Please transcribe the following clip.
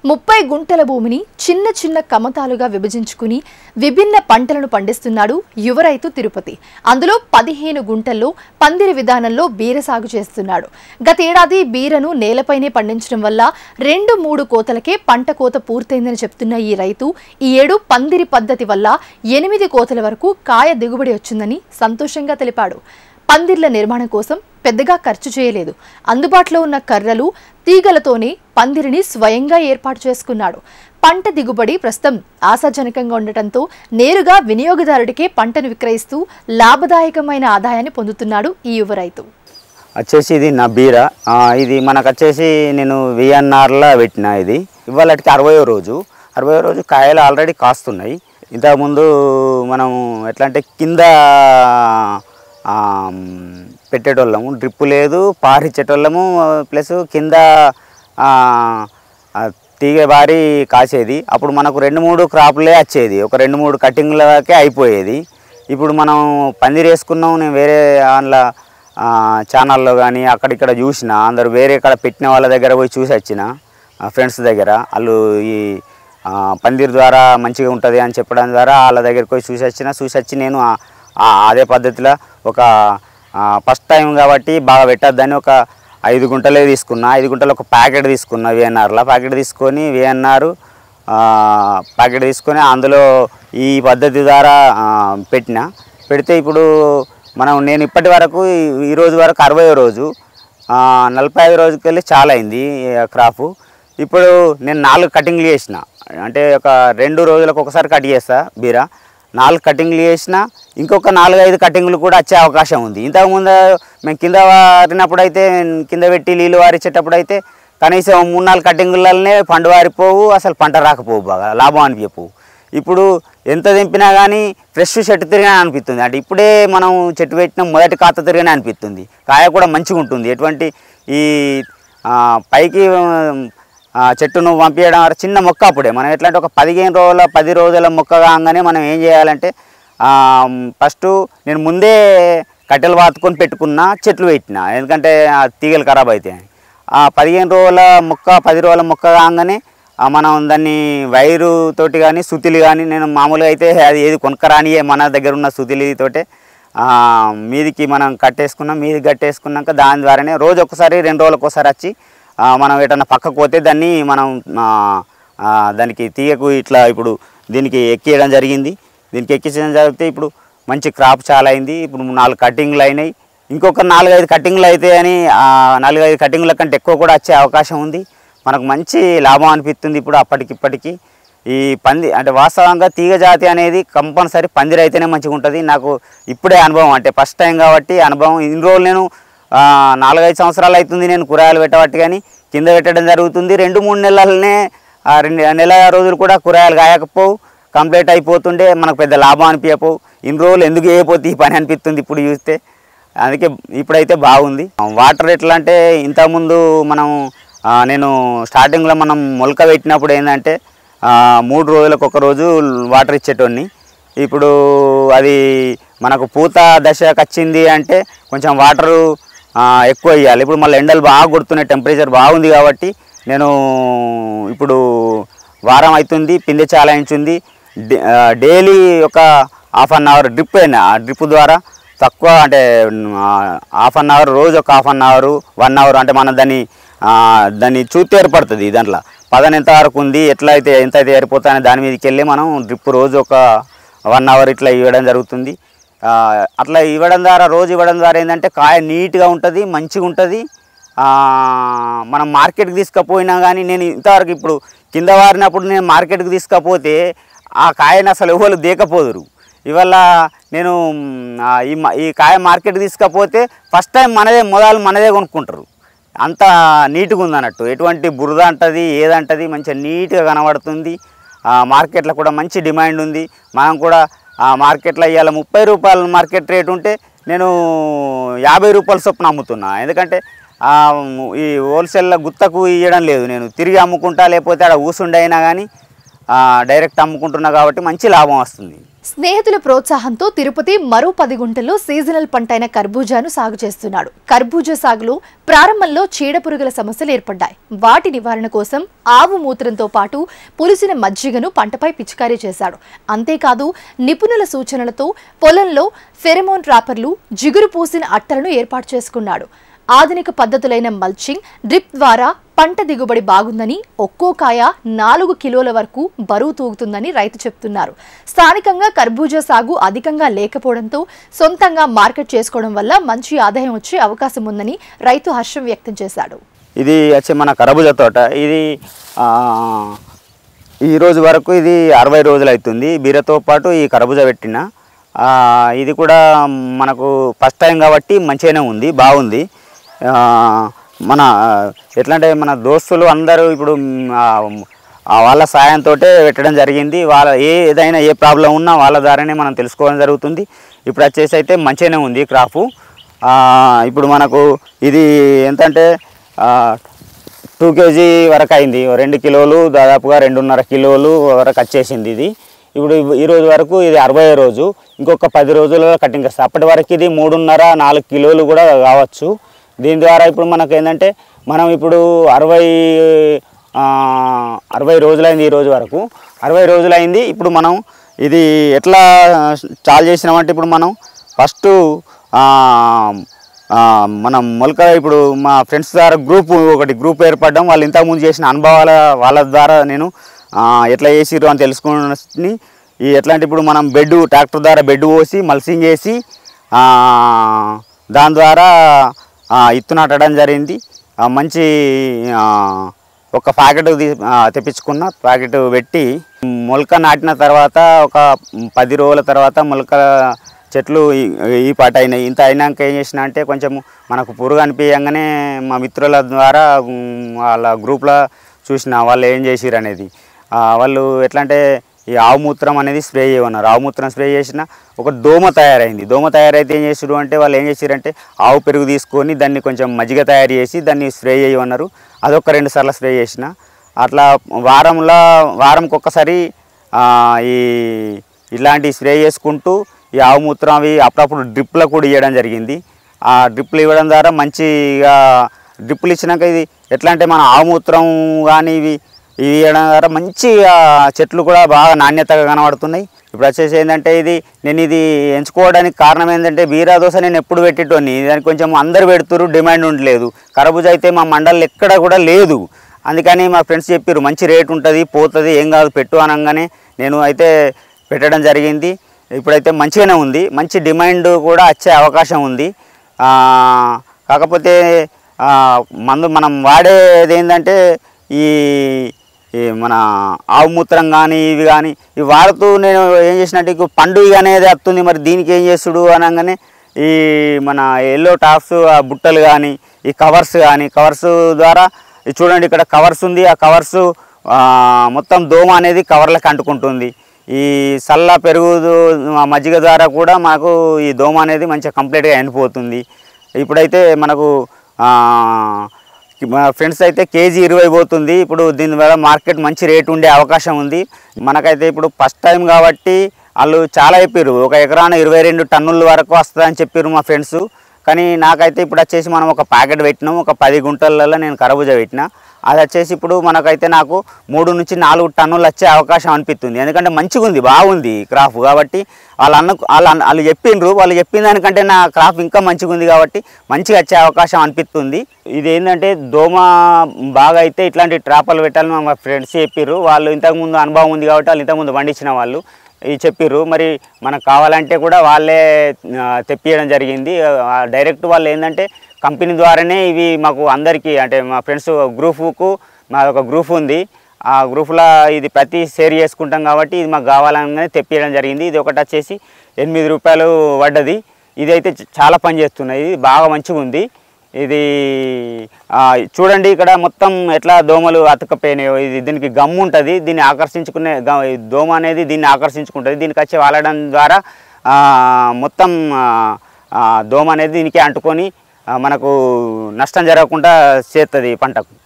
ముప్పై గుంటల భూమిని చిన్న చిన్న కమతాలుగా విభజించుకుని విభిన్న పంటలను పండిస్తున్నాడు యువ రైతు తిరుపతి అందులో పదిహేను గుంటల్లో పందిరి విధానంలో బీర సాగు చేస్తున్నాడు గతేడాది బీరను నేలపైనే పండించడం వల్ల రెండు మూడు కోతలకే పంట కోత పూర్తయిందని చెప్తున్న ఈ రైతు ఈ ఏడు పందిరి పద్ధతి వల్ల ఎనిమిది కోతల వరకు కాయ దిగుబడి వచ్చిందని సంతోషంగా తెలిపాడు పందిర్ల నిర్మాణం కోసం పెద్దగా ఖర్చు చేయలేదు అందుబాటులో ఉన్న కర్రలు తీగలతోనే పందిరిని స్వయంగా ఏర్పాటు చేసుకున్నాడు పంట దిగుబడి ప్రస్తుతం ఆశాజనకంగా ఉండటంతో నేరుగా వినియోగదారుడికే పంటను విక్రయిస్తూ లాభదాయకమైన ఆదాయాన్ని పొందుతున్నాడు ఈ యువ రైతు వచ్చేసి ఇది నా బీర ఆ, ఇది మనకు వచ్చేసి నేను విఎన్ఆర్లో పెట్టిన ఇది ఇవాళకి అరవయో రోజు అరవయో రోజు కాయలు ఆల్రెడీ కాస్తున్నాయి ఇంతకుముందు మనం ఎట్లా అంటే కింద ఆ, పెట్టేటోళ్ళము డ్రిప్ లేదు పారిచ్చేటోళ్ళము ప్లస్ కింద ఆ, ఆ, తీగ బారి కాసేది అప్పుడు మనకు రెండు మూడు క్రాపులే వచ్చేది ఒక రెండు మూడు కటింగ్లకే అయిపోయేది ఇప్పుడు మనం పందిరి వేసుకున్నాం నేను వేరే అందులో ఛానల్లో కానీ అక్కడిక్కడ చూసిన అందరు వేరే ఇక్కడ పెట్టిన వాళ్ళ దగ్గర పోయి చూసి వచ్చిన ఫ్రెండ్స్ దగ్గర వాళ్ళు ఈ ఆ, పందిరి ద్వారా మంచిగా ఉంటుంది అని చెప్పడం ద్వారా వాళ్ళ దగ్గరికి పోయి చూసి వచ్చిన చూసి వచ్చి నేను ఆ- ఆ అదే పద్ధతిలో ఒక ఫస్ట్ టైం కాబట్టి బాగా పెట్టద్దని ఒక ఐదు గుంటలే తీసుకున్నా ఐదు గుంటలు ఒక ప్యాకెట్ తీసుకున్నా విఎన్ఆర్లో ప్యాకెట్ తీసుకొని విఎన్ఆర్ ప్యాకెట్ తీసుకొని అందులో ఈ పద్ధతి ద్వారా ఆ, పెట్టిన పెడితే ఇప్పుడు మనం నేను ఇప్పటి వరకు ఈ- ఈ రోజు వరకు అరవై రోజు ఆ, నలభై ఐదు రోజుకి వెళ్ళి చాలా అయింది క్రాపు ఇప్పుడు నేను నాలుగు కటింగ్లు చేసిన అంటే ఒక రెండు రోజులకు ఒకసారి కట్ చేస్తా బీర నాలుగు కటింగ్లు చేసిన ఇంకొక నాలుగు ఐదు కటింగ్లు కూడా వచ్చే అవకాశం ఉంది ఇంతకుముందు మేము కింద వారినప్పుడు అయితే కింద పెట్టి నీళ్ళు వారిచ్చేటప్పుడు అయితే కనీసం మూడు నాలుగు కటింగులనే పండు వారిపోవు అసలు పంట రాకపోవు బాగా లాభం అనిపించవు ఇప్పుడు ఎంత తెంపినా కానీ ఫ్రెష్ చెట్టు తిరిగినా అనిపిస్తుంది అంటే ఇప్పుడే మనం చెట్టు పెట్టిన మొదటి కాత తిరిగినా అనిపిస్తుంది కాయ కూడా మంచిగా ఉంటుంది ఎటువంటి ఈ ఆ, పైకి ఆ, చెట్టును పంపించడం వల్ల చిన్న మొక్క అప్పుడే మనం ఎట్లా అంటే ఒక పదిహేను రోజుల పది రోజుల మొక్క కాగానే మనం ఏం చేయాలంటే ఫస్ట్ నేను ముందే కట్టెలు వాతుకొని పెట్టుకున్న చెట్లు పెట్టిన ఎందుకంటే ఆ తీగలు ఖరాబ్ అవుతాయని ఆ పదిహేను రోజుల మొక్క పది రోజుల మొక్క కాగానే ఆ మనం దాన్ని వైరు తోటి కానీ సుతిలి కానీ నేను మామూలుగా అయితే అది ఏది కొనుక్కరానియే మన దగ్గర ఉన్న సుతిలితోటే ఆ, మీదికి మనం కట్టేసుకున్నాం మీదికి కట్టేసుకున్నాక దాని ద్వారానే రోజు ఒకసారి రెండు రోజులకు ఒకసారి వచ్చి ఆ, మనం ఎటన్నా పక్కకు పోతే దాన్ని మనం ఆ, ఆ, దానికి తీయకు ఇట్లా ఇప్పుడు దీనికి ఎక్కియడం జరిగింది దీనికి ఎక్కించడం జరిగితే ఇప్పుడు మంచి క్రాప్ చాలా అయింది ఇప్పుడు నాలుగు కటింగ్లు అయినాయి ఇంకొక నాలుగైదు కటింగ్లు అయితే అని ఆ నాలుగైదు కటింగ్ల కంటే ఎక్కువ కూడా వచ్చే అవకాశం ఉంది మనకు మంచి లాభం అనిపిస్తుంది ఇప్పుడు అప్పటికిప్పటికి ఈ పంది అంటే వాస్తవంగా తీగ జాతి అనేది కంపల్సరీ పందిరి అయితేనే మంచిగా ఉంటుంది నాకు ఇప్పుడే అనుభవం అంటే ఫస్ట్ టైం కాబట్టి అనుభవం ఇన్ని రోజులు నేను ఆ, నాలుగైదు సంవత్సరాలు అవుతుంది నేను కూరగాయలు పెట్టబట్టి కానీ కింద పెట్టడం జరుగుతుంది రెండు మూడు నెలలనే ఆ రెండు నెల రోజులు కూడా కూరగాయలు కాయకపోవు కంప్లీట్ అయిపోతుండే మనకు పెద్ద లాభం అనిపించకపోవు ఇన్ని రోజులు ఎందుకు వేయపోతే ఈ పని అనిపిస్తుంది ఇప్పుడు చూస్తే అందుకే ఇప్పుడైతే బాగుంది వాటర్ ఎట్లా అంటే ఇంతకుముందు మనం ఆ, నేను స్టార్టింగ్లో మనం మొలక పెట్టినప్పుడు ఏంటంటే ఆ, మూడు రోజులకు ఒక రోజు వాటర్ ఇచ్చేటోడిని ఇప్పుడు అది మనకు పూత దశకు వచ్చింది అంటే కొంచెం వాటరు ఆ, ఎక్కువ ఇవ్వాలి ఇప్పుడు మళ్ళీ ఎండలు బాగా కొడుతున్నాయి టెంపరేచర్ బాగుంది కాబట్టి నేను ఇప్పుడు వారం అవుతుంది పిందె చాలా ఇంచుంది డే- ఆ, డైలీ ఒక హాఫ్ అన్ అవర్ డ్రిప్ అయినా ఆ డ్రిప్ ద్వారా తక్కువ అంటే హాఫ్ అన్ అవర్ రోజు ఒక half an hour one hour అంటే మనం దాన్ని ఆ, దాన్ని చూస్తే ఏర్పడుతుంది దాంట్లో పదన ఎంత వరకు ఉంది ఎట్లా అయితే ఎంత అయితే ఏరిపోతుందనే దాని మీదకి వెళ్ళి మనం డ్రిప్ రోజు ఒక వన్ అవర్ ఇట్లా ఇవ్వడం జరుగుతుంది ఆ, అట్లా ఇవ్వడం ద్వారా రోజు ఇవ్వడం ద్వారా ఏంటంటే కాయ నీట్గా ఉంటుంది మంచిగా ఉంటుంది ఆ, మనం మార్కెట్కి తీసుకపోయినా కానీ నేను ఇంతవరకు ఇప్పుడు కింద వారినప్పుడు నేను మార్కెట్కి తీసుకపోతే ఆ కాయని అసలు ఎవరు దేకపోదురు ఇవల్ల నేను మ్, ఆ, ఈ మ- ఈ కాయ మార్కెట్కి తీసుకపోతే ఫస్ట్ టైం మనదే మొదలు మనదే కొనుక్కుంటారు అంత నీట్గా ఉంది అన్నట్టు ఎటువంటి బురద అంటది ఏదంటది మంచిగా నీట్గా కనబడుతుంది ఆ, మార్కెట్లో కూడా మంచి డిమాండ్ ఉంది మనం కూడా ఆ మార్కెట్లో ఇవాళ ముప్పై రూపాయల మార్కెట్ రేట్ ఉంటే నేను యాభై రూపాయల చొప్పున అమ్ముతున్నా ఎందుకంటే ఆ, ఈ హోల్సేల్లో గుత్తకు ఇవ్వడం లేదు నేను తిరిగి అమ్ముకుంటా లేకపోతే ఆడ ఊసుండి అయినా కానీ ఆ, డైరెక్ట్ అమ్ముకుంటున్నా కాబట్టి మంచి లాభం వస్తుంది స్నేహితుల ప్రోత్సాహంతో తిరుపతి మరో పది గుంటల్లో సీజనల్ పంటైన కర్బూజాను సాగు చేస్తున్నాడు కర్బూజా సాగులో ప్రారంభంలో చీడపురుగుల సమస్యలు ఏర్పడ్డాయి వాటి నివారణ కోసం ఆవు మూత్రంతో పాటు పులిసిన మజ్జిగను పంటపై పిచికారీ చేశాడు అంతేకాదు నిపుణుల సూచనలతో పొలంలో ఫెరమోన్ ట్రాపర్లు జిగురు పూసిన అట్టలను ఏర్పాటు చేసుకున్నాడు ఆధునిక పద్ధతులైన మల్చింగ్ డ్రిప్ ద్వారా పంట దిగుబడి బాగుందని ఒక్కో కాయ నాలుగు కిలోల వరకు బరువు తూగుతుందని రైతు చెప్తున్నారు స్థానికంగా కర్బూజా సాగు అధికంగా లేకపోవడంతో సొంతంగా మార్కెట్ చేసుకోవడం వల్ల మంచి ఆదాయం వచ్చే అవకాశం ఉందని రైతు హర్షం వ్యక్తం చేశాడు ఇది వచ్చి మన కరబుజ తోట ఇది ఆ, ఈ రోజు వరకు ఇది అరవై రోజులు అవుతుంది బీరతో పాటు ఈ కరబుజ పెట్టిన ఆ, ఇది కూడా మనకు ఫస్ట్ టైం కాబట్టి మంచిగానే ఉంది బాగుంది ఆ, మన ఎట్లా అంటే మన దోస్తులు అందరూ ఇప్పుడు మ్, ఆ, ఆ వాళ్ళ సాయంతో పెట్టడం జరిగింది వాళ్ళ ఏ ఏదైనా ఏ ప్రాబ్లం ఉన్నా వాళ్ళ ద్వారానే మనం తెలుసుకోవడం జరుగుతుంది ఇప్పుడు వచ్చేసి అయితే మంచిగానే ఉంది క్రాపు ఆ, ఇప్పుడు మనకు ఇది ఎంతంటే టూ కేజీ వరకు అయింది ఓ రెండు కిలోలు దాదాపుగా రెండున్నర కిలోలు వరకు వచ్చేసింది ఇది ఇప్పుడు ఇవ్- ఈ రోజు వరకు ఇది అరవై రోజు ఇంకొక పది రోజుల్లో కటింగ్ వస్తుంది అప్పటి వరకు ఇది మూడున్నర నాలుగు కిలోలు కూడా కావచ్చు దీని ద్వారా ఇప్పుడు మనకు ఏంటంటే మనం ఇప్పుడు అరవై ఆ, అరవై రోజులైంది ఈ రోజు వరకు అరవై రోజులైంది ఇప్పుడు మనం ఇది ఎట్లా చాలు చేసినామంటే ఇప్పుడు మనం ఫస్ట్ మనం మొలక ఇప్పుడు మా ఫ్రెండ్స్ ద్వారా గ్రూప్ ఒకటి గ్రూప్ ఏర్పడడం వాళ్ళు ఇంతకుముందు చేసిన అనుభవాల వాళ్ళ ద్వారా నేను ఆ, ఎట్లా చేసిర్రు అని తెలుసుకుని ఈ ఎట్లా అంటే ఇప్పుడు మనం బెడ్ ట్రాక్టర్ ద్వారా బెడ్ పోసి మల్సింగ్ వేసి ఆ, దాని ద్వారా ఆ, ఇత్తు నాటడం జరిగింది ఆ, మంచి ఆ, ఒక ప్యాకెట్ తీ- ఆ, తెప్పించుకున్న ప్యాకెట్ పెట్టి మొలక నాటిన తర్వాత ఒక పది రోజుల తర్వాత మొలక చెట్లు ఈ- ఈ పాట అయినాయి ఇంత అయినాక ఏం చేసిన అంటే కొంచెం మనకు పురుగు అనిపించగానే మా మిత్రుల ద్వారా ఉమ్, వాళ్ళ గ్రూప్లో చూసిన వాళ్ళు ఏం చేసిరు అనేది ఆ, వాళ్ళు ఎట్లా అంటే ఈ ఆవు మూత్రం అనేది స్ప్రే చేయమన్నారు ఆవు మూత్రం స్ప్రే చేసిన ఒక దోమ తయారైంది దోమ తయారైతే ఏం చేసారు అంటే వాళ్ళు ఏం చేసారంటే ఆవు పెరుగు తీసుకొని దాన్ని కొంచెం మజ్జిగ తయారు చేసి దాన్ని స్ప్రే చేయమన్నారు అదొక రెండు సార్లు స్ప్రే చేసిన అట్లా వారంలో వారంకి ఒక్కసారి ఆ, ఈ ఇలాంటి స్ప్రే చేసుకుంటూ ఈ ఆవు మూత్రం అవి అప్పుడప్పుడు డ్రిప్లో కూడా ఇవ్వడం జరిగింది ఆ డ్రిప్లు ఇవ్వడం ద్వారా మంచిగా డ్రిప్పులు ఇచ్చినాక ఇది ఎట్లా అంటే మన ఆవు మూత్రం కానీ ఇవి ఇవి ఇవ్వడం ద్వారా మంచిగా చెట్లు కూడా బాగా నాణ్యతగా కనబడుతున్నాయి ఇప్పుడు వచ్చేసి ఏంటంటే ఇది నేను ఇది ఎంచుకోవడానికి కారణం ఏంటంటే బీరా దోశ నేను ఎప్పుడు పెట్టేటోని దానికి కొంచెం అందరు పెడుతురు డిమాండ్ ఉండలేదు కరబూజ అయితే మా మండలం ఎక్కడ కూడా లేదు అందుకని మా ఫ్రెండ్స్ చెప్పారు మంచి రేట్ ఉంటుంది పోతుంది ఏం కాదు పెట్టు అనగానే నేను అయితే పెట్టడం జరిగింది ఇప్పుడైతే మంచిగానే ఉంది మంచి డిమాండ్ కూడా వచ్చే అవకాశం ఉంది ఆ, కాకపోతే ఆ, మందు మనం వాడేది ఏంటంటే ఈ ఈ మన ఆవు మూత్రం కానీ ఇవి కానీ ఇవి వాడుతూ నేను ఏం చేసినట్టు ఇక పండుగ అనేది వస్తుంది మరి దీనికి ఏం చేస్తుడు అనగానే ఈ మన ఎల్లో టాప్స్ ఆ బుట్టలు కానీ ఈ కవర్స్ కానీ కవర్స్ ద్వారా ఇది చూడండి ఇక్కడ కవర్స్ ఉంది ఆ కవర్స్ మొత్తం దోమ అనేది కవర్లకు అంటుకుంటుంది ఈ సల్ల పెరుగు ఆ మజ్జిగ ద్వారా కూడా మనకు ఈ దోమ అనేది మంచిగా కంప్లీట్గా ఎండిపోతుంది ఇప్పుడైతే మనకు ఆ, మా ఫ్రెండ్స్ అయితే కేజీ ఇరవై పోతుంది ఇప్పుడు దీని వల్ల మార్కెట్ మంచి రేటు ఉండే అవకాశం ఉంది మనకైతే ఇప్పుడు ఫస్ట్ టైం కాబట్టి వాళ్ళు చాలా చెప్పారు ఒక ఎకరాన ఇరవై రెండు టన్నుల వరకు వస్తుందని చెప్పారు మా ఫ్రెండ్స్ కానీ నాకైతే ఇప్పుడు వచ్చేసి మనం ఒక ప్యాకెట్ పెట్టినాం ఒక పది గుంటలలో నేను కరబూజ పెట్టిన అది వచ్చేసి ఇప్పుడు మనకైతే నాకు మూడు నుంచి నాలుగు టన్నులు వచ్చే అవకాశం అనిపిస్తుంది ఎందుకంటే మంచిగా ఉంది బాగుంది క్రాప్ కాబట్టి వాళ్ళు అన్న వాళ్ళు అన్న- వాళ్ళు చెప్పిండ్రు వాళ్ళు చెప్పిన దానికంటే నా క్రాప్ ఇంకా మంచిగా ఉంది కాబట్టి మంచిగా వచ్చే అవకాశం అనిపిస్తుంది ఇది ఏంటంటే దోమ బాగా అయితే ఇట్లాంటి ట్రాపలు పెట్టాలని మా ఫ్రెండ్స్ చెప్పారు వాళ్ళు ఇంతకుముందు అనుభవం ఉంది కాబట్టి వాళ్ళు ఇంతకుముందు పండించిన వాళ్ళు ఇది చెప్పిర్రు మరి మనకు కావాలంటే కూడా వాళ్ళే ఆ, తెప్పియడం జరిగింది ఆ, డైరెక్ట్ వాళ్ళు ఏంటంటే కంపెనీ ద్వారానే ఇవి మాకు అందరికీ అంటే మా ఫ్రెండ్స్ గ్రూపుకు మా ఒక గ్రూప్ ఉంది ఆ గ్రూప్లో ఇది ప్రతి షేర్ చేసుకుంటాం కాబట్టి ఇది మాకు కావాలని తెప్పియడం జరిగింది ఇది ఒకటి వచ్చేసి ఎనిమిది రూపాయలు పడ్డది ఇది అయితే చ- చాలా పని చేస్తున్నాయి ఇది బాగా మంచిగా ఉంది ఇది ఆ, చూడండి ఇక్కడ మొత్తం ఎట్లా దోమలు అతకపోయినాయో ఇది దీనికి గమ్ము ఉంటుంది దీన్ని ఆకర్షించుకునే గ- ఈ దోమ అనేది దీన్ని ఆకర్షించుకుంటుంది దీనికి వచ్చి వాలడం ద్వారా ఆ, మొత్తం ఆ, ఆ, దోమ అనేది దీనికి అంటుకొని ఆ, మనకు నష్టం జరగకుండా చేస్తుంది పంటకు